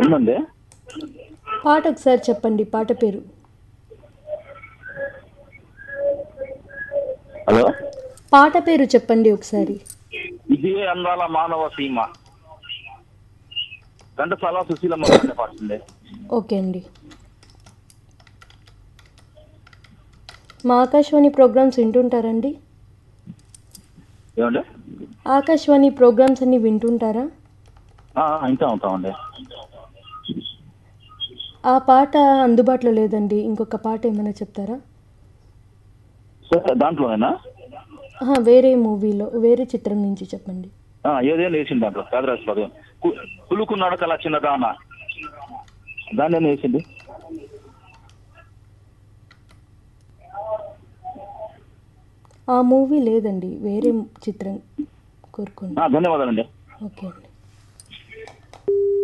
ఉందండి పాట ఒకసారి చెప్పండి పాట పేరు హలో పాట పేరు చెప్పండి ఒకసారి ఇది అందాల మానవ సీమ ఘంటసాల సుశీలమ్మ గారిని పాడుతుంది ఓకే అండి మా ఆకాశవాణి ప్రోగ్రామ్స్ వింటుంటారండి ఏమండి ఆకాశవాణి ప్రోగ్రామ్స్ అన్ని వింటుంటారా ఆ, ఆ, ఇంకా ఉంటామండి ఆ పాట అందుబాటులో లేదండి ఇంకొక పాట ఏమైనా చెప్తారా సరే దాంట్లోనేనా ఆహా, వేరే మూవీలో వేరే చిత్రం నుంచి చెప్పండి ఆ, ఏదేం వేసింది దాంట్లో పేదరాజు పదం పులుకు నడకల చిన్నదాన దాన్ని ఏం వేసింది ఆ మూవీ లేదండి వేరే చిత్రం కోరుకోండి ఆ, ధన్యవాదాలండి ఓకే అండి